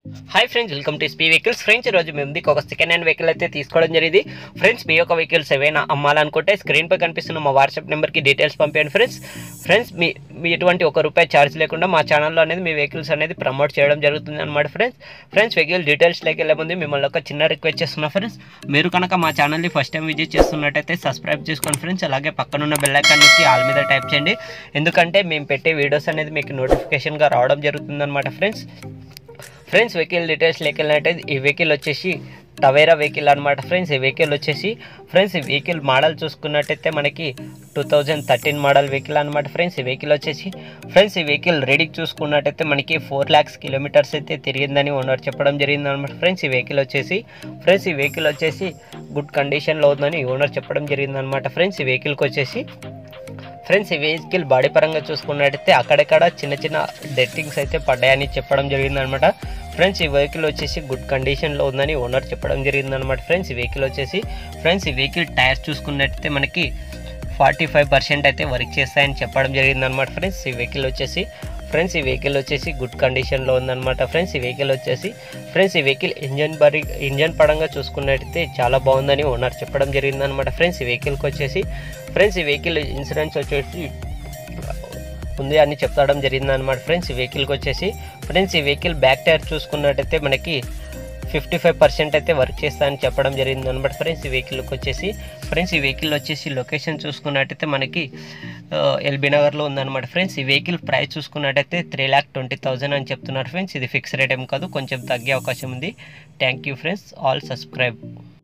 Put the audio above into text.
hi friends welcome to స్పీ vehicles friends ఈరోజు మేము దిక్కు ఒక సెకండ్ హ్యాండ్ వెహికల్ అయితే తీసుకోవడం జరిగింది ఫ్రెండ్స్ మీ యొక్క వెహికల్స్ ఏవైనా అమ్మాలనుకుంటే స్క్రీన్ పై కనిపిస్తున్న మా వాట్సాప్ నెంబర్కి డీటెయిల్స్ పంపించండి ఫ్రెండ్స్ ఫ్రెండ్స్ మీ మీ ఎటువంటి ఒక రూపాయి ఛార్జ్ లేకుండా మా ఛానల్లో అనేది మీ వెహికల్స్ అనేది ప్రమోట్ చేయడం జరుగుతుంది అనమాట ఫ్రెండ్స్ ఫ్రెండ్స్ వెహికల్ డీటెయిల్స్లోకి వెళ్ళే ముందు మిమ్మల్ని ఒక చిన్న రిక్వెస్ట్ చేస్తున్నా ఫ్రెండ్స్ మీరు కనుక మా ఛానల్ని ఫస్ట్ టైం విజిట్ చేస్తున్నట్టయితే సబ్స్క్రైబ్ చేసుకోండి ఫ్రెండ్స్ అలాగే పక్కనున్న బెల్ ఐకాన్ నుంచి ఆల్ మీద టైప్ చేయండి ఎందుకంటే మేము పెట్టే వీడియోస్ అనేది మీకు నోటిఫికేషన్గా రావడం జరుగుతుంది అనమాట ఫ్రెండ్స్ ఫ్రెండ్స్ వెహికల్ డీటెయిల్స్ లేకెళ్ళినట్టే ఈ వెహికల్ వచ్చేసి టవేరా వెహికల్ అనమాట ఫ్రెండ్స్ ఈ వెహికల్ వచ్చేసి ఫ్రెండ్స్ ఈ వెహికల్ మోడల్ చూసుకున్నట్టయితే మనకి two thousand thirteen model vehicle అనమాట ఫ్రెండ్స్ ఈ వెహికల్ వచ్చేసి ఫ్రెండ్స్ ఈ వెహికల్ రెడీకి చూసుకున్నట్టయితే మనకి ఫోర్ ల్యాక్స్ కిలోమీటర్స్ అయితే తిరిగిందని ఓనర్ చెప్పడం జరిగింది అనమాట ఫ్రెండ్స్ ఈ వెహికల్ వచ్చేసి ఫ్రెండ్స్ ఈ వెహికల్ వచ్చేసి గుడ్ కండిషన్లో ఉందని ఓనర్ చెప్పడం జరిగింది అనమాట ఫ్రెండ్స్ ఈ వెహికల్కి వచ్చేసి ఫ్రెండ్స్ ఈ వెహికల్ బాడీ పరంగా చూసుకున్నట్టయితే అక్కడక్కడ చిన్న చిన్న డెట్టింగ్స్ అయితే పడ్డాయని చెప్పడం జరిగిందనమాట ఫ్రెండ్స్ ఈ వెహికల్ వచ్చేసి గుడ్ కండిషన్లో ఉందని ఓనర్ చెప్పడం జరిగిందనమాట ఫ్రెండ్స్ ఈ వెహికల్ వచ్చేసి ఫ్రెండ్స్ ఈ వెహికల్ టైర్స్ చూసుకున్నట్టయితే మనకి ఫార్టీ ఫైవ్ పర్సెంట్ అయితే వర్క్ చేస్తాయని చెప్పడం జరిగిందనమాట ఫ్రెండ్స్ ఈ వెహికల్ వచ్చేసి ఫ్రెండ్స్ ఈ వెహికల్ వచ్చేసి గుడ్ కండిషన్లో ఉందన్నమాట ఫ్రెండ్స్ ఈ వెహికల్ వచ్చేసి ఫ్రెండ్స్ ఈ వెహికల్ ఇంజన్ బరి ఇంజన్ పరంగా చూసుకున్నట్టయితే చాలా బాగుందని ఓనర్ చెప్పడం జరిగిందనమాట ఫ్రెండ్స్ ఈ వెహికల్కి వచ్చేసి ఫ్రెండ్స్ ఈ వెహికల్ ఇన్సూరెన్స్ వచ్చేసి ఉంది అని చెప్పడం జరిగింది అనమాట ఫ్రెండ్స్ ఈ వెహికల్కి వచ్చేసి ఫ్రెండ్స్ ఈ వెహికల్ బ్యాక్ టైర్ చూసుకున్నట్టయితే మనకి ఫిఫ్టీ ఫైవ్ పర్సెంట్ అయితే వర్క్ చేస్తా అని చెప్పడం జరిగింది అనమాట ఫ్రెండ్స్ ఈ వెహికల్కి వచ్చేసి ఫ్రెండ్స్ ఈ వెహికల్ వచ్చేసి లొకేషన్ చూసుకున్నట్టయితే మనకి ఎల్బీ నగర్లో ఉందన్నమాట ఫ్రెండ్స్ ఈ వెహికల్ ప్రైస్ చూసుకున్నట్టయితే త్రీ ల్యాక్ ట్వంటీ థౌజండ్ అని చెప్తున్నారు ఫ్రెండ్స్ ఇది ఫిక్స్ రేట్ ఏం కాదు కొంచెం తగ్గే అవకాశం ఉంది thank you friends all subscribe